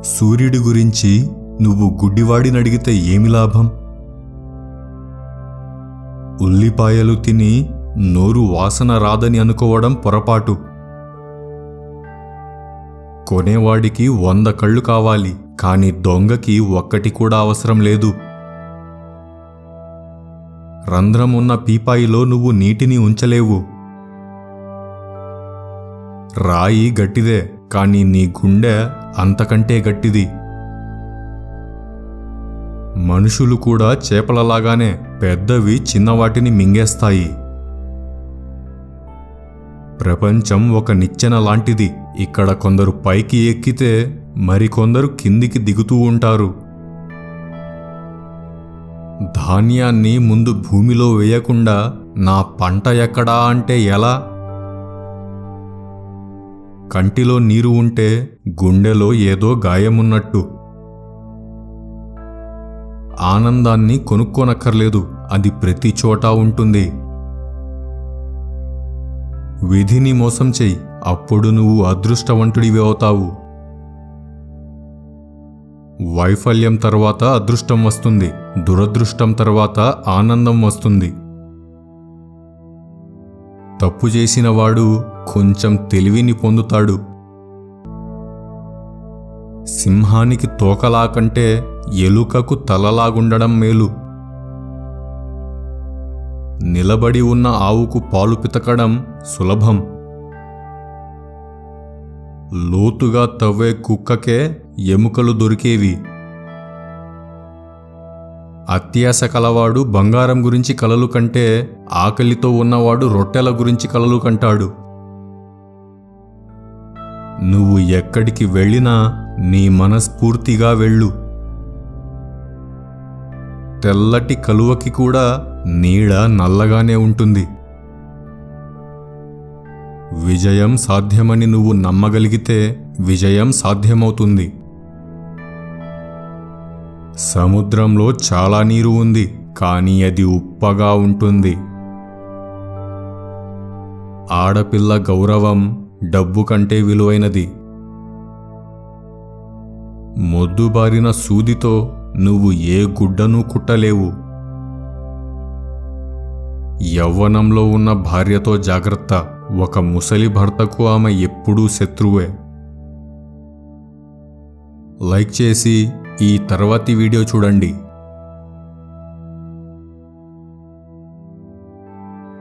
సూర్యుడి గురించి నువ్వు గుడ్డివాడిని అడిగితే ఏమి లాభం ఉల్లిపాయలు తిని నోరు వాసన రాదని అనుకోవడం పొరపాటు కొనేవాడికి వంద కళ్ళు కావాలి కాని దొంగకి ఒక్కటి కూడా అవసరం లేదు రంధ్రం ఉన్న పీపాయిలో నువ్వు నీటిని ఉంచలేవు రాయి గట్టిదే కానీ నీ గుండె అంతకంటే గట్టిది మనుషులు కూడా చేపలలాగానే పెద్దవి చిన్నవాటిని మింగేస్తాయి ప్రపంచం ఒక నిచ్చెన లాంటిది ఇక్కడ కొందరు పైకి ఎక్కితే మరికొందరు కిందికి దిగుతూ ఉంటారు ధాన్యాన్ని ముందు భూమిలో వేయకుండా నా పంట ఎక్కడా అంటే ఎలా కంటిలో నీరు ఉంటే గుండెలో ఏదో గాయమున్నట్టు ఆనందాన్ని కొనుక్కోనక్కర్లేదు అది ప్రతి చోటా ఉంటుంది విధిని మోసం చెయ్యి అప్పుడు నువ్వు అదృష్టవంతుడివి అవుతావు వైఫల్యం తర్వాత అదృష్టం వస్తుంది దురదృష్టం తర్వాత ఆనందం వస్తుంది తప్పు చేసిన వాడు కొంచెం తెలివిని పొందుతాడు సింహానికి తోకలా కంటే ఎలుకకు తలలాగుండడం మేలు నిలబడి ఉన్న ఆవుకు పాలు పితకడం సులభం లోతుగా తవ్వే కుక్కకే ఎముకలు దొరికేవి అత్యాశ కలవాడు బంగారం గురించి కలలు కంటే ఆకలితో ఉన్నవాడు రొట్టెల గురించి కలలు కంటాడు నువ్వు ఎక్కడికి వెళ్ళినా నీ మనస్ఫూర్తిగా వెళ్ళు తెల్లటి కలువకి కూడా నీడ నల్లగానే ఉంటుంది విజయం సాధ్యమని నువ్వు నమ్మగలిగితే విజయం సాధ్యమవుతుంది సముద్రంలో చాలా నీరు ఉంది కానీ అది ఉప్పగా ఉంటుంది ఆడపిల్ల గౌరవం డబ్బు కంటే విలువైనది మొద్దుబారిన సూదితో నువ్వు ఏ గుడ్డను కుట్టలేవు యవ్వనంలో ఉన్న భార్యతో జాగ్రత్త ఒక ముసలి భర్తకు ఆమె ఎప్పుడూ శత్రువే లైక్ చేసి ఈ తర్వాతి వీడియో చూడండి